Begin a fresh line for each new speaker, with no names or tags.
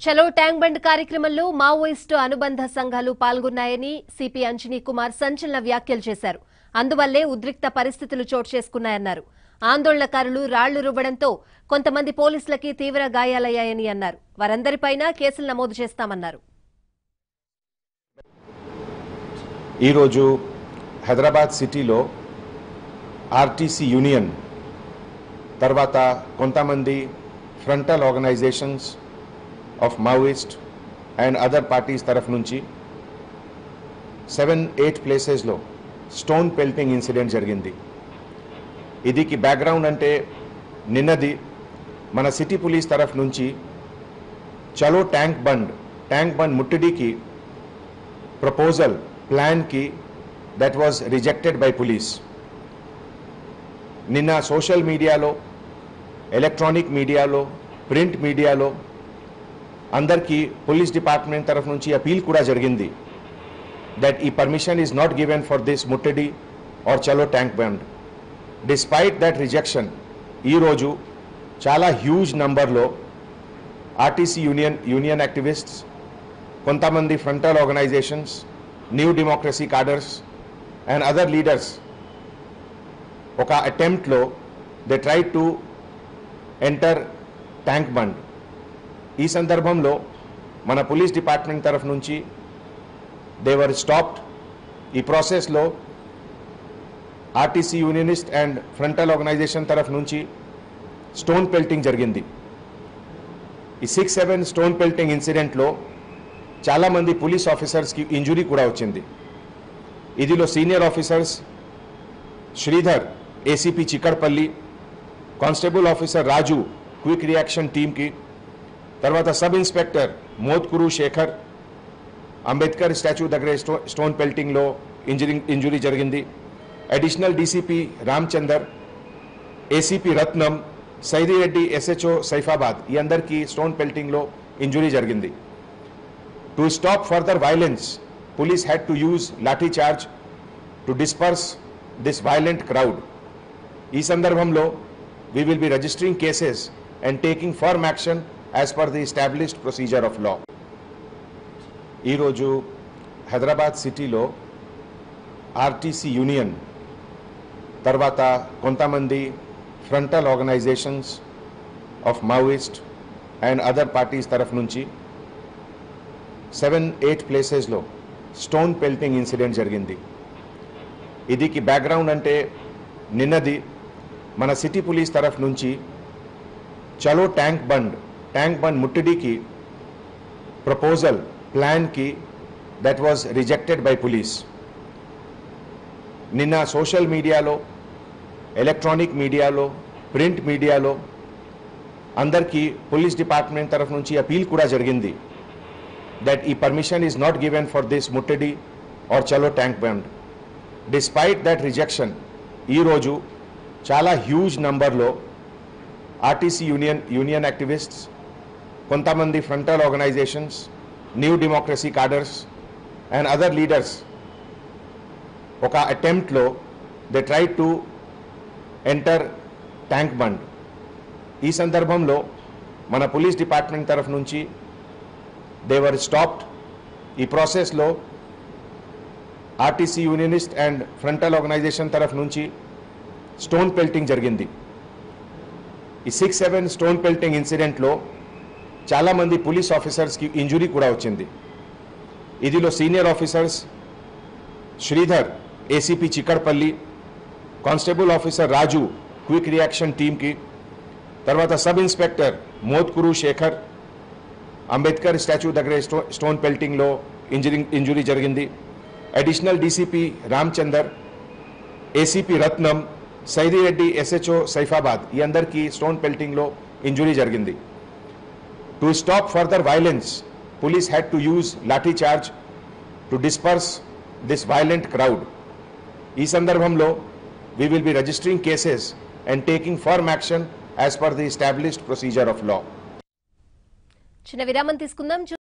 చలో ట్యాంక్ బండ్ కార్యక్రమంలో మావోయిస్టు అనుబంధ సంఘాలు పాల్గొన్నాయని సిపి అంజనీ కుమార్ సంచలన వ్యాఖ్యలు చేశారు అందువల్లే ఉద్రిక్త పరిస్థితులు చోటు చేసుకున్నాయన్నారు ఆందోళనకారులు రాళ్లు రువ్వడంతో కొంతమంది పోలీసులకి తీవ్ర గాయాలయ్యాయని అన్నారు వారందరిపైన కేసులు నమోదు చేస్తామన్నారు
ఈరోజు హైదరాబాద్ సిటీలో ఆర్టీసీ యూనియన్ తర్వాత కొంతమంది frontal organisations of Maoist and other parties తరఫు నుంచి సెవెన్ ఎయిట్ ప్లేసెస్లో స్టోన్ పెల్టింగ్ ఇన్సిడెంట్ జరిగింది ఇదికి బ్యాక్గ్రౌండ్ అంటే నిన్నది మన సిటీ పోలీస్ తరఫు నుంచి చలో ట్యాంక్ బండ్ ట్యాంక్ బండ్ ముట్టడికి ప్రపోజల్ ప్లాన్కి that was rejected by police నిన్న సోషల్ మీడియాలో ఎలక్ట్రానిక్ మీడియాలో ప్రింట్ మీడియాలో అందరికీ పోలీస్ డిపార్ట్మెంట్ తరఫు నుంచి అపీల్ కూడా జరిగింది దట్ ఈ permission is not given for this ముట్టడి ఆర్ చలో Tank Bund despite that rejection ఈరోజు చాలా హ్యూజ్ నంబర్లో ఆర్టీసీ యూనియన్ యూనియన్ యాక్టివిస్ట్స్ కొంతమంది frontal organisations New Democracy cadres and other leaders ఒక అటెంప్ట్లో they try to enter Tank Bund ఈ సందర్భంలో మన పోలీస్ డిపార్ట్మెంట్ తరఫు నుంచి దేవర్ స్టాప్డ్ ఈ ప్రాసెస్లో RTC unionist and frontal organisation తరఫు నుంచి స్టోన్ పెల్టింగ్ జరిగింది ఈ సిక్స్ సెవెన్ స్టోన్ పెల్టింగ్ ఇన్సిడెంట్లో చాలామంది పోలీస్ ఆఫీసర్స్కి ఇంజురీ కూడా వచ్చింది ఇదిలో senior officers Sridhar ACP Chikkadpally constable officer Raju quick reaction టీమ్కి తర్వాత sub inspector Mothkuru Shekhar Ambedkar statue దగ్గర స్టో స్టోన్ పెల్టింగ్లో ఇంజరీ ఇంజురీ జరిగింది additional DCP Ramachandar ACP Ratnam Saidireddy SHO Saifabad ఈ అందరికీ స్టోన్ పెల్టింగ్లో ఇంజురీ జరిగింది to stop further violence police had to use lathi charge to disperse this violent crowd ఈ సందర్భంలో we will be registering cases and taking firm action as per the established procedure of law ఈరోజు హైదరాబాద్ సిటీలో RTC union తర్వాత కొంతమంది frontal organisations of Maoist and other parties తరఫు నుంచి seven eight ప్లేసెస్లో stone pelting incident జరిగింది ఇదికి బ్యాక్గ్రౌండ్ అంటే నిన్నది మన సిటీ పోలీస్ తరఫు నుంచి చలో ట్యాంక్ బండ్ ట్యాంక్ బండ్ ముట్టడికి ప్రపోజల్ ప్లాన్కి that was rejected by police నిన్న సోషల్ మీడియాలో ఎలక్ట్రానిక్ మీడియాలో ప్రింట్ మీడియాలో అందరికీ పోలీస్ డిపార్ట్మెంట్ తరఫు నుంచి అపీల్ కూడా జరిగింది దట్ ఈ permission is not given for this ముట్టడి ఆర్ చలో Tank Bund despite that rejection ఈరోజు చాలా హ్యూజ్ నంబర్లో ఆర్టీసీ యూనియన్ యూనియన్ యాక్టివిస్ట్స్ కొంతమంది frontal organisations New Democracy cadres and other leaders ఒక అటెంప్ట్లో they try to enter Tank Bund ఈ సందర్భంలో మన పోలీస్ డిపార్ట్మెంట్ తరఫు నుంచి దేవర్ స్టాప్డ్ ఈ ప్రాసెస్లో RTC unionist and frontal organisation తరఫు నుంచి స్టోన్ పెల్టింగ్ జరిగింది ఈ సిక్స్ సెవెన్ స్టోన్ పెల్టింగ్ ఇన్సిడెంట్లో చాలామంది పోలీస్ ఆఫీసర్స్కి ఇంజురీ కూడా వచ్చింది ఇదిలో senior officers Sridhar ACP Chikkadpally constable officer Raju quick reaction టీమ్కి తర్వాత sub inspector Mothkuru Shekhar Ambedkar statue దగ్గర స్టో స్టోన్ పెల్టింగ్లో ఇంజరీ ఇంజురీ జరిగింది additional DCP Ramachandar ACP Ratnam Saidireddy SHO Saifabad ఈ అందరికీ స్టోన్ పెల్టింగ్లో ఇంజురీ జరిగింది to stop further violence police had to use lathi charge to disperse this violent crowd ఈ సందర్భంలో we will be registering cases and taking firm action as per the established procedure of law
చిన్న విరామం తీసుకుందాం